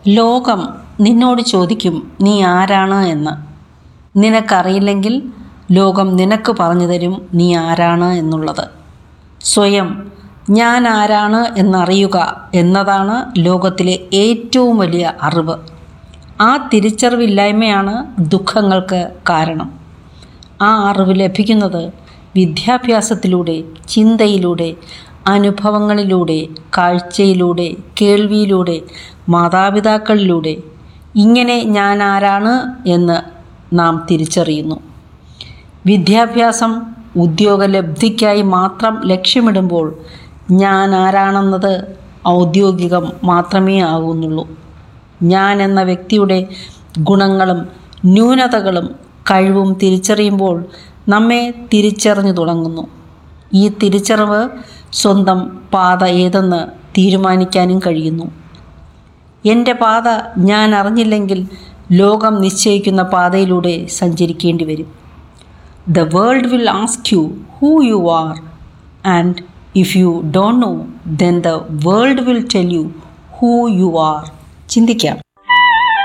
ലോകം നിന്നോട് ചോദിക്കും നീ ആരാണ് എന്ന് നിനക്കറിയില്ലെങ്കിൽ ലോകം നിനക്ക് പറഞ്ഞു തരും നീ ആരാണ് എന്നുള്ളത് സ്വയം ഞാൻ ആരാണ് എന്നറിയുക എന്നതാണ് ലോകത്തിലെ ഏറ്റവും വലിയ അറിവ് ആ തിരിച്ചറിവില്ലായ്മയാണ് ദുഃഖങ്ങൾക്ക് കാരണം ആ അറിവ് ലഭിക്കുന്നത് വിദ്യാഭ്യാസത്തിലൂടെ ചിന്തയിലൂടെ അനുഭവങ്ങളിലൂടെ കാഴ്ചയിലൂടെ കേൾവിയിലൂടെ മാതാപിതാക്കളിലൂടെ ഇങ്ങനെ ഞാൻ ആരാണ് എന്ന് നാം തിരിച്ചറിയുന്നു വിദ്യാഭ്യാസം ഉദ്യോഗലബ്ധിക്കായി മാത്രം ലക്ഷ്യമിടുമ്പോൾ ഞാൻ ആരാണെന്നത് ഔദ്യോഗികം മാത്രമേ ആകുന്നുള്ളൂ ഞാൻ എന്ന വ്യക്തിയുടെ ഗുണങ്ങളും ന്യൂനതകളും കഴിവും തിരിച്ചറിയുമ്പോൾ നമ്മെ തിരിച്ചറിഞ്ഞു തുടങ്ങുന്നു ഈ തിരിച്ചറിവ് സ്വന്തം പാത ഏതെന്ന് തീരുമാനിക്കാനും കഴിയുന്നു എൻ്റെ പാത ഞാൻ അറിഞ്ഞില്ലെങ്കിൽ ലോകം നിശ്ചയിക്കുന്ന പാതയിലൂടെ സഞ്ചരിക്കേണ്ടി വരും the world will ask you who you are and if you don't know then the world will tell you who you are ചിന്തിക്കാം